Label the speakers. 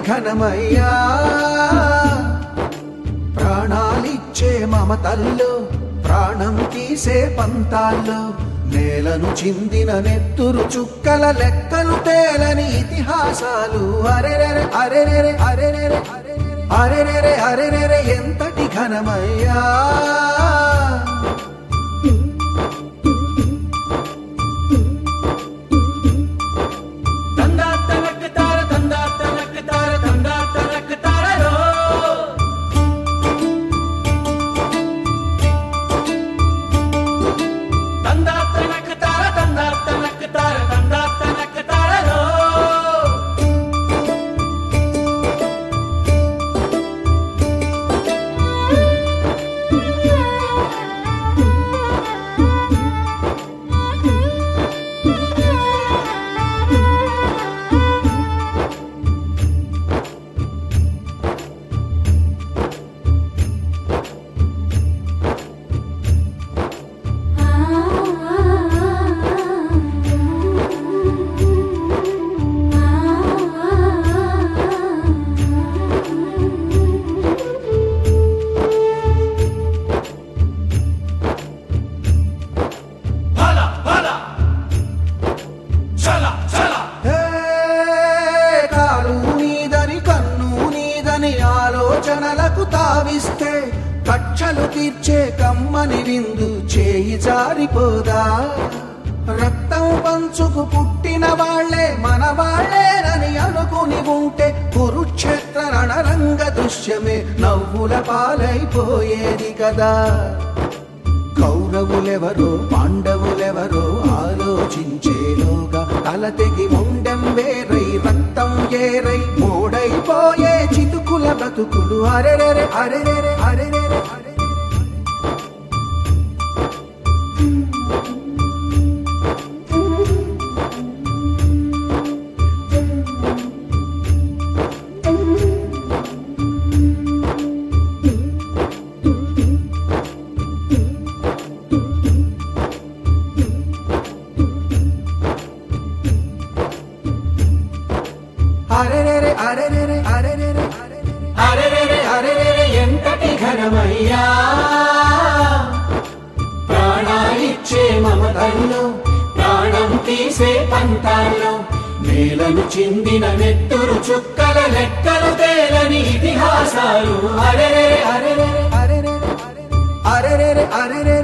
Speaker 1: ఘనమయ్యా ప్రాణాలిచ్చే మమతల్లో ప్రాణం తీసే పంతాల్లో నేలను చిందిన నెత్తురు చుక్కల లెక్కలు తేలని ఇతిహాసాలు అరెరెరె అరెరెరె అరెరెరె అరెరెరె అరెరెరె ఎంతటి ఘనమయ్యా
Speaker 2: తందా తనక్ తార తందా తనక్ తార తందా తనక్ తారలో తందా తనక్ తార తందా తనక్ తార తందా తనక్ తారలో భల భల చల చల
Speaker 1: హే, కాలు నీదని కన్ను నీదని ఆలోచనలకు తావిస్తే కక్షలు తీర్చే కమ్మని విందు చేయి జారిపోదా రక్తం పంచుకు పుట్టిన వాళ్లే మన వాళ్లేనని అనుకుని ఉంటే కురుక్షేత్ర రణరంగ దృశ్యమే నవ్వుల పాలైపోయేది కదా కౌరవులెవరో పాండవులెవరో ఆలోచించేలోగా తల తెగి ముండెం వేరై రక్తం ఏరై మూడైపోయే చితుకుల బతుకులు అరెరెరె అరెరెరె అరెరెరె అరెరెరె. అరెరెరె అరెరెరె అరెరెరె
Speaker 2: అరెరెరె అరెరెరె ఎంతటి ఘనమయ్యా ప్రాణాలిచ్చే మమతల్లో ప్రాణం తీసే పంతాల్లో నేలను చిందిన నెత్తురు చుక్కల లెక్కలు తేలని ఇతిహాసాలు అరెరెరె అరెరెరె
Speaker 1: అరెరెరె అరెరెరె అరెరెరె